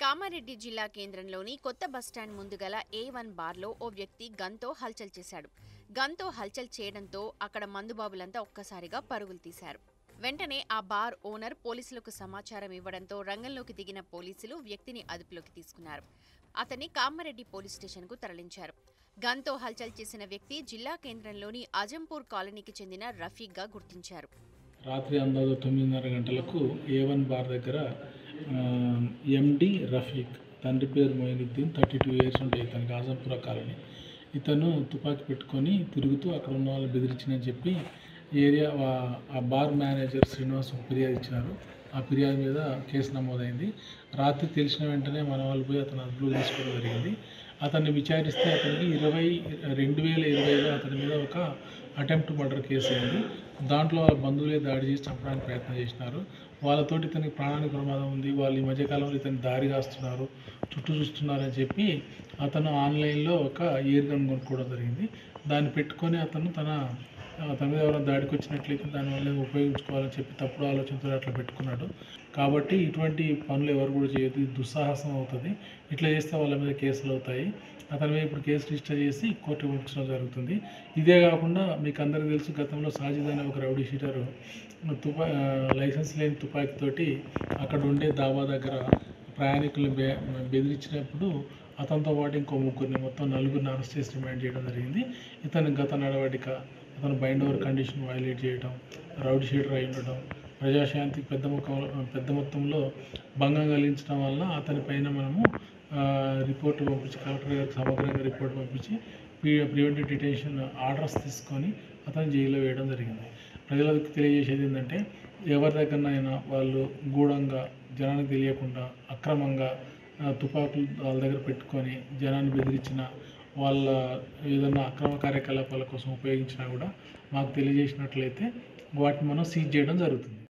కామారెడ్డి జిల్లా కేంద్రంలోని కొత్త బస్టాండ్ ముందు గల ఏ వన్ బార్లో ఓ వ్యక్తి గన్తో హల్చల్ చేశాడు గన్తో హల్చల్ చేయడంతో అక్కడ మందుబాబులంతా ఒక్కసారిగా పరుగులు తీశారు వెంటనే ఆ బార్ ఓనర్ పోలీసులకు సమాచారం ఇవ్వడంతో రంగంలోకి దిగిన పోలీసులు వ్యక్తిని అదుపులోకి తీసుకున్నారు అతన్ని కామారెడ్డి పోలీస్ స్టేషన్కు తరలించారు గన్తో హల్చల్ చేసిన వ్యక్తి జిల్లా కేంద్రంలోని అజంపూర్ కాలనీకి చెందిన రఫీక్గా గుర్తించారు రాత్రి అందాజు తొమ్మిదిన్నర గంటలకు ఏ వన్ బార్ దగ్గర ఎండి రఫీక్ తండ్రి పేరు మొయినుద్దీన్ థర్టీ టూ ఇయర్స్ ఉంటాయి ఇతనికి ఆజంపుర కాలనీ ఇతను తుపాకీ పెట్టుకొని తిరుగుతూ అక్కడ ఉన్న వాళ్ళు బెదిరించిందని చెప్పి ఏరియా వా- ఆ బార్ మేనేజర్ శ్రీనివాస్ ఒక ఫిర్యాదు ఇచ్చినారు ఆ ఫిర్యాదు మీద కేసు నమోదైంది రాత్రి తెలిసిన వెంటనే మన వాళ్ళు పోయి అతను అదుపులో తీసుకోవడం జరిగింది అతన్ని విచారిస్తే అతనికి ఇరవై రెండు వేల ఇరవైలో అతని మీద ఒక అటెంప్ట్ మర్డర్ కేసు అయింది దాంట్లో వాళ్ళ బంధువులే దాడి చేసి చంపడానికి ప్రయత్నం చేసినారు వాళ్ళతోటి ఇతనికి ప్రాణానికి ప్రమాదం ఉంది వాళ్ళు ఈ మధ్యకాలంలో ఇతని దారి కాస్తున్నారు చుట్టూ చూస్తున్నారని చెప్పి అతను ఆన్లైన్లో ఒక ఇయర్ గన్ కొనుక్కోవడం జరిగింది దాన్ని పెట్టుకొని అతను తన తన మీద ఎవరైనా దాడికి వచ్చినట్లయితే దానివల్ల ఉపయోగించుకోవాలని చెప్పి తప్పుడు ఆలోచనతో అట్లా పెట్టుకున్నాడు కాబట్టి ఇటువంటి పనులు ఎవరు కూడా చేయొద్దు ఇది దుస్సాహసం అవుతుంది ఇట్లా చేస్తే వాళ్ళ మీద కేసులు అవుతాయి అతని మీద ఇప్పుడు కేసు రిజిస్టర్ చేసి కోర్టు పంపించడం జరుగుతుంది ఇదే కాకుండా మీకు అందరికీ తెలుసు గతంలో సాజిద్ అనే ఒక రౌడీ షీటర్ తుపా లైసెన్స్ లేని తుపాకీతోటి అక్కడ ఉండే దాబా దగ్గర ప్రయాణికులను బె బెదిరించినప్పుడు అతనితో పాటు ఇంకో ముగ్గురిని మొత్తం నలుగురిని అరెస్ట్ చేసి రిమాండ్ చేయడం జరిగింది ఇతని గత నడవడిక అతను బైండ్ ఓవర్ కండిషన్ వైలేట్ చేయడం రౌడీ షీటర్ అయి ఉండడం ప్రజాశాంతికి పెద్ద మొక్క పెద్ద మొత్తంలో భంగం కలిగించడం వల్ల అతని పైన మనము రిపోర్ట్ పంపించి కలెక్టర్ గారికి సమగ్రంగా రిపోర్ట్ పంపించి ప్రివెంటివ్ డిటెన్షన్ ఆర్డర్స్ తీసుకొని అతను జైల్లో వేయడం జరిగింది ప్రజలకు తెలియజేసేది ఏంటంటే ఎవరి దగ్గరనైనా వాళ్ళు గూఢంగా జనానికి తెలియకుండా అక్రమంగా ఆ, తుపాకులు వాళ్ళ దగ్గర పెట్టుకొని జనాన్ని బెదిరించిన వాళ్ళ ఏదైనా అక్రమ కార్యకలాపాల కోసం ఉపయోగించినా కూడా మాకు తెలియజేసినట్లయితే వాటిని మనం సీజ్ చేయడం జరుగుతుంది